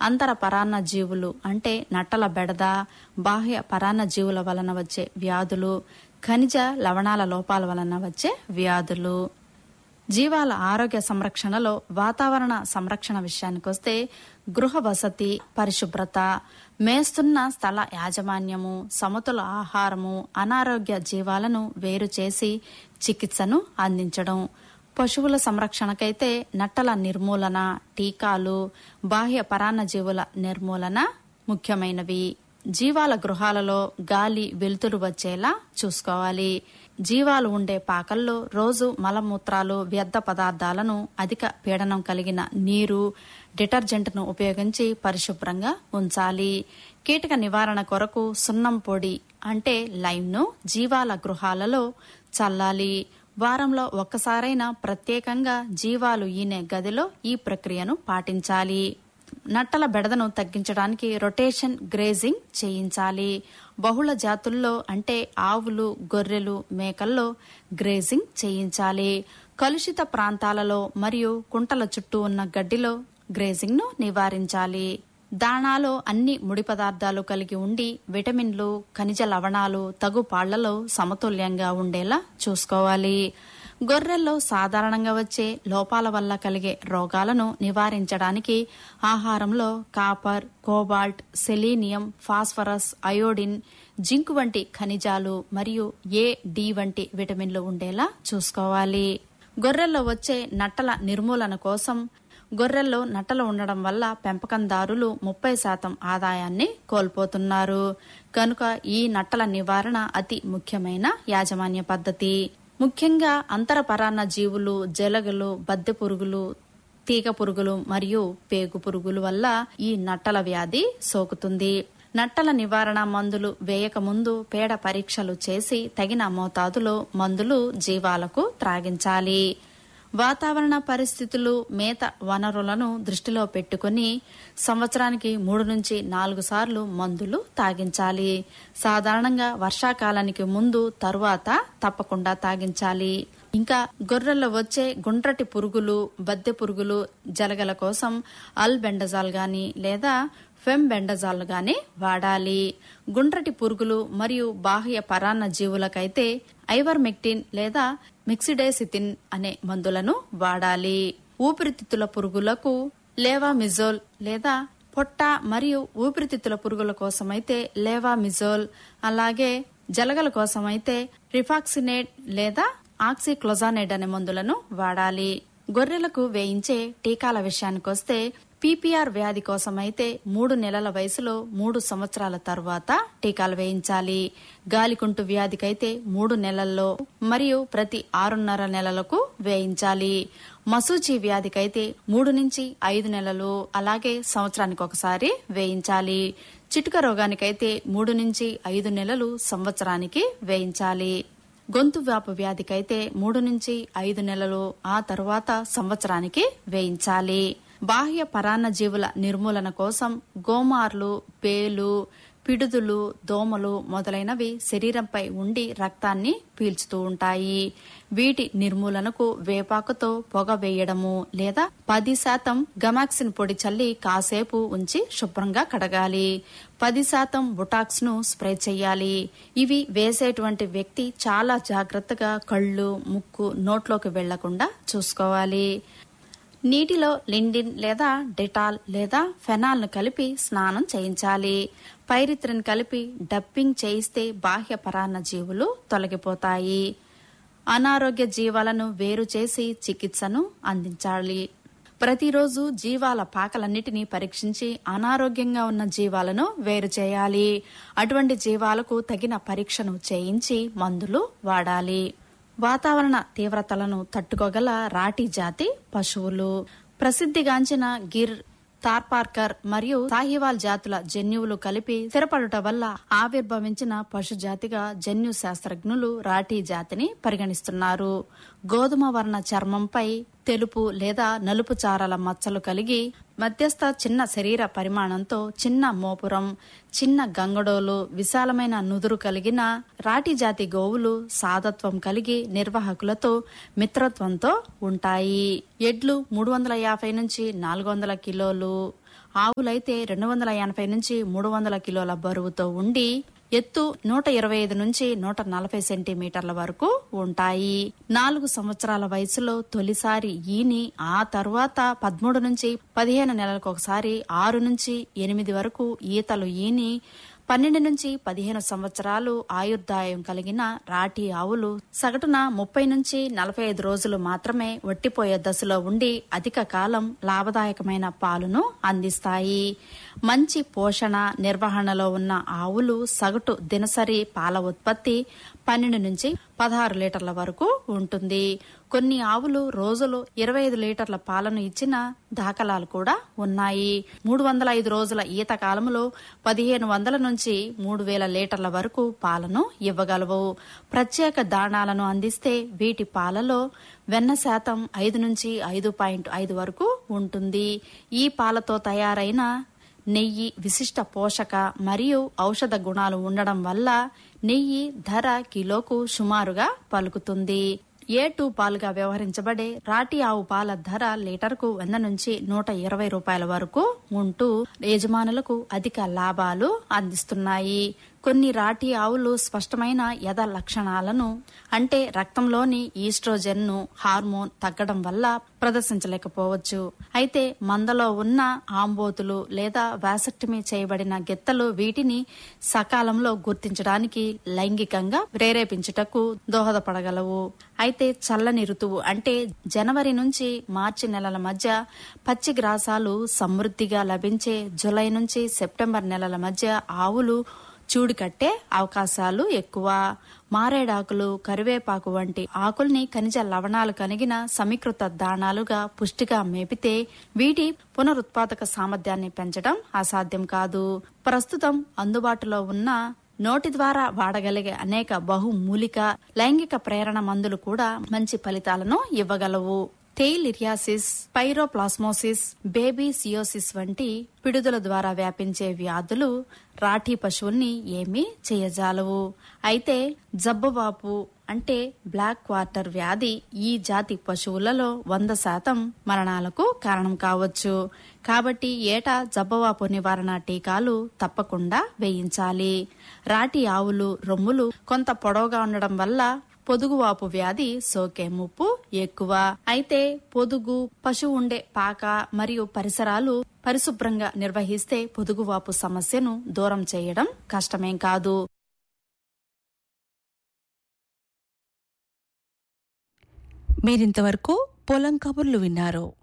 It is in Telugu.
అంతర పరాన్న జీవులు అంటే నట్టల బెడద బాహ్య పరాన్న జీవుల వలన వచ్చే వ్యాధులు ఖనిజ లవణాల లోపాల వలన వచ్చే వ్యాధులు జీవాల ఆరోగ్య సంరక్షణలో వాతావరణ సంరక్షణ విషయానికొస్తే గృహ వసతి పరిశుభ్రత మేస్తున్న స్థల యాజమాన్యము సమతుల ఆహారము అనారోగ్య జీవాలను వేరు చేసి చికిత్సను అందించడం పశువుల సంరక్షణకైతే నట్టల నిర్మూలన టీకాలు బాహ్య పరాన్నజీవుల నిర్మూలన ముఖ్యమైనవి జీవాల గృహాలలో గాలి వెలుతురు వచ్చేలా చూసుకోవాలి జీవాలు ఉండే పాకల్లో రోజు మలమూత్రాలు వ్యర్థ పదార్థాలను అధిక పీడనం కలిగిన నీరు డిటర్జెంట్ను ఉపయోగించి పరిశుభ్రంగా ఉంచాలి కీటక నివారణ కొరకు సున్నం పొడి అంటే లైమ్ను జీవాల గృహాలలో చల్లాలి వారంలో ఒక్కసారైనా ప్రత్యేకంగా జీవాలు ఈనే గదిలో ఈ ప్రక్రియను పాటించాలి నట్టల బెడదను తగ్గించడానికి రొటేషన్ గ్రేజింగ్ చేయించాలి బహుళ జాతుల్లో అంటే ఆవులు గొర్రెలు మేకల్లో గ్రేజింగ్ చేయించాలి కలుషిత ప్రాంతాలలో మరియు కుంటల చుట్టూ ఉన్న గడ్డిలో గ్రేజింగ్ ను నివారించాలి దాణాలో అన్ని ముడి పదార్థాలు కలిగి ఉండి విటమిన్లు ఖనిజ లవణాలు తగు పాళ్లలో సమతుల్యంగా ఉండేలా చూసుకోవాలి గొర్రెల్లో సాధారణంగా వచ్చే లోపాల వల్ల కలిగే రోగాలను నివారించడానికి ఆహారంలో copper cobalt selenium phosphorus iodine zinc వంటి ఖనిజాలు మరియు ఏ డి వంటి విటమిన్లు ఉండేలా చూసుకోవాలి గొర్రెల్లో వచ్చే నట్టల నిర్మూలన కోసం గొర్రెల్లో నట్టలు ఉండడం వల్ల పెంపకందారులు ముప్పై శాతం ఆదాయాన్ని కోల్పోతున్నారు కనుక ఈ నట్టల నివారణ అతి ముఖ్యమైన యాజమాన్య పద్ధతి ముఖ్యంగా అంతర పరాన్న జీవులు జలగలు బద్దె పురుగులు తీగ పురుగులు మరియు పేగు పురుగుల వల్ల ఈ నట్టల వ్యాధి సోకుతుంది నట్టల నివారణ మందులు వేయక ముందు పేడ పరీక్షలు చేసి తగిన మోతాదులో మందులు జీవాలకు త్రాగించాలి వాతావరణ పరిస్థితులు మేత వనరులను దృష్టిలో పెట్టుకుని సంవత్సరానికి మూడు నుంచి నాలుగు సార్లు మందులు తాగించాలి సాధారణంగా వర్షాకాలానికి ముందు తరువాత తప్పకుండా తాగించాలి ఇంకా గొర్రెల్లో వచ్చే గుండ్రటి పురుగులు బద్దె పురుగులు జలగల కోసం అల్బెండజాల్ గాని లేదా ఫెంబెండజాల్ గాని వాడాలి గుండ్రటి పురుగులు మరియు బాహ్య పరాన్న జీవులకైతే ఐవర్మెక్టిన్ లేదా మిక్సిడేసితిన్ అనే మందులను వాడాలి ఊపిరితిత్తుల పురుగులకు లేవామిజోల్ లేదా పొట్ట మరియు ఊపిరితిత్తుల పురుగుల కోసమైతే లేవామిజోల్ అలాగే జలగల కోసమైతే రిఫాక్సినేట్ లేదా ఆక్సిక్లోజానేడ్ అనే మందులను వాడాలి గొర్రెలకు వేయించే టీకాల విషయానికొస్తే పీపీఆర్ వ్యాధి కోసమైతే మూడు నెలల వయసులో మూడు సంవత్సరాల తర్వాత టీకాలు వేయించాలి గాలికుంటు వ్యాధికైతే మూడు నెలల్లో మరియు ప్రతి ఆరున్నర నెలలకు వేయించాలి మసూచి వ్యాధికైతే మూడు నుంచి ఐదు నెలలు అలాగే సంవత్సరానికి ఒకసారి వేయించాలి చిటుక రోగానికైతే మూడు నుంచి ఐదు నెలలు సంవత్సరానికి వేయించాలి గొంతు వ్యాపు వ్యాధికైతే మూడు నుంచి ఐదు నెలలు ఆ తరువాత సంవత్సరానికి వేయించాలి బాహ్య పరాన్న జీవుల నిర్మూలన కోసం గోమార్లు పేలు పిడుదులు దోమలు మొదలైనవి శరీరంపై ఉండి రక్తాన్ని పీల్చుతూ ఉంటాయి వీటి నిర్మూలనకు వేపాకుతో పొగ వేయడము లేదా పది శాతం గమాక్సిన్ పొడి చల్లి కాసేపు ఉంచి శుభ్రంగా కడగాలి పది శాతం బుటాక్స్ ను స్ప్రే చేయాలి ఇవి వేసేటువంటి వ్యక్తి చాలా జాగ్రత్తగా కళ్ళు ముక్కు నోట్లోకి వెళ్లకుండా చూసుకోవాలి నీటిలో లిండిన్ లేదా డెటాల్ లేదా ఫెనాల్ ను కలిపి స్నానం చేయించాలి పైరిత్రిన్ కలిపి డప్పింగ్ చేయిస్తే బాహ్య పరాన్న జీవులు తొలగిపోతాయి అనారోగ్య జీవాలను వేరు చేసి చికిత్సను అందించాలి ప్రతిరోజు జీవాల పాకలన్నిటినీ పరీక్షించి అనారోగ్యంగా ఉన్న జీవాలను వేరు చేయాలి అటువంటి జీవాలకు తగిన పరీక్షను చేయించి మందులు వాడాలి వాతావరణ తీవ్రతలను తట్టుకోగల రాటి జాతి పశువులు ప్రసిద్ధిగాంచిన గిర్ తార్పార్కర్ మరియు సాహివాల్ జాతుల జన్యువులు కలిపి స్థిరపడుట వల్ల ఆవిర్భవించిన పశు జాతిగా జన్యు శాస్త్రజ్ఞులు రాటి జాతిని పరిగణిస్తున్నారు గోధుమ వర్ణ చర్మంపై తెలుపు లేదా నలుపు చారల మచ్చలు కలిగి మధ్యస్థ చిన్న శరీర పరిమాణంతో చిన్న మోపురం చిన్న గంగడోలు విశాలమైన నుదురు కలిగిన రాటి జాతి గోవులు సాధత్వం కలిగి నిర్వాహకులతో మిత్రత్వంతో ఉంటాయి ఎడ్లు మూడు వందల యాభై నుంచి నాలుగు వందల కిలోలు ఆవులైతే రెండు వందల ఎనభై నుంచి మూడు వందల కిలోల బరువుతో ఉండి ఎత్తు నూట ఇరవై ఐదు నుంచి నూట నలభై సెంటీమీటర్ల వరకు ఉంటాయి నాలుగు సంవత్సరాల వయసులో తొలిసారి ఈని ఆ తర్వాత పదమూడు నుంచి పదిహేను నెలలకు ఒకసారి ఆరు నుంచి ఎనిమిది వరకు ఈతలు ఈని పన్నెండు నుంచి పదిహేను సంవత్సరాలు ఆయుర్దాయం కలిగిన రాటి ఆవులు సగటున ముప్పై నుంచి నలభై ఐదు రోజులు మాత్రమే వట్టిపోయే దశలో ఉండి అధిక కాలం లాభదాయకమైన పాలును అందిస్తాయి మంచి పోషణ నిర్వహణలో ఉన్న ఆవులు సగటు దినసరి పాల ఉత్పత్తి పన్నెండు నుంచి పదహారు లీటర్ల వరకు ఉంటుంది కొన్ని ఆవులు రోజులు ఇరవై ఐదు లీటర్ల పాలను ఇచ్చిన దాఖలాలు కూడా ఉన్నాయి మూడు వందల ఐదు రోజుల ఈత కాలంలో పదిహేను వందల నుంచి మూడు వేల లీటర్ల వరకు పాలను ఇవ్వగలవు ప్రత్యేక దాణాలను అందిస్తే వీటి పాలలో వెన్న శాతం ఐదు నుంచి ఐదు పాయింట్ ఐదు వరకు ఉంటుంది ఈ పాలతో తయారైన నెయ్యి విశిష్ట పోషక మరియు ఔషధ గుణాలు ఉండడం వల్ల నెయ్యి ధర కిలోకు సుమారుగా పలుకుతుంది ఏ టూ పాలుగా వ్యవహరించబడే రాటి ఆవు పాల ధర లీటర్కు వంద నుంచి నూట ఇరవై రూపాయల వరకు ఉంటూ యజమానులకు అధిక లాభాలు అందిస్తున్నాయి కొన్ని రాటి ఆవులు స్పష్టమైన యథ లక్షణాలను అంటే రక్తంలోని ఈస్ట్రోజెన్ ను హార్మోన్ తగ్గడం వల్ల ప్రదర్శించలేకపోవచ్చు అయితే మందలో ఉన్న ఆంబోతులు లేదా వ్యాసక్టమీ చేయబడిన గెత్తలు వీటిని సకాలంలో గుర్తించడానికి లైంగికంగా ప్రేరేపించుటకు దోహదపడగలవు అయితే చల్లని ఋతువు అంటే జనవరి నుంచి మార్చి నెలల మధ్య పచ్చి గ్రాసాలు సమృద్ధిగా లభించే జులై నుంచి సెప్టెంబర్ నెలల మధ్య ఆవులు చూడు కట్టే అవకాశాలు ఎక్కువ మారేడాకులు కరివేపాకు వంటి ఆకుల్ని ఖనిజ లవణాలు కలిగిన సమీకృత దాణాలుగా పుష్టిగా మేపితే వీటి పునరుత్పాదక సామర్థ్యాన్ని పెంచడం అసాధ్యం కాదు ప్రస్తుతం అందుబాటులో ఉన్న నోటి ద్వారా వాడగలిగే అనేక బహుమూలిక లైంగిక ప్రేరణ మందులు కూడా మంచి ఫలితాలను ఇవ్వగలవు టెయిలిరియాసిస్ పైరోప్లాస్మోసిస్ బేబీ సియోసిస్ వంటి పిడుదల ద్వారా వ్యాపించే వ్యాధులు రాఠీ పశువుల్ని ఏమీ చేయజాలవు అయితే జబ్బువాపు అంటే బ్లాక్ క్వార్టర్ వ్యాధి ఈ జాతి పశువులలో వంద శాతం మరణాలకు కారణం కావచ్చు కాబట్టి ఏటా జబ్బవాపు నివారణ టీకాలు తప్పకుండా వేయించాలి రాటి ఆవులు రొమ్ములు కొంత పొడవుగా ఉండడం వల్ల పొదుగువాపు వ్యాధి సోకే ముప్పు ఎక్కువ అయితే పొదుగు పశువు ఉండే పాక మరియు పరిసరాలు పరిశుభ్రంగా నిర్వహిస్తే పొదుగువాపు సమస్యను దూరం చేయడం కష్టమేం కాదు మీరింతవరకు పొలం కబుర్లు విన్నారు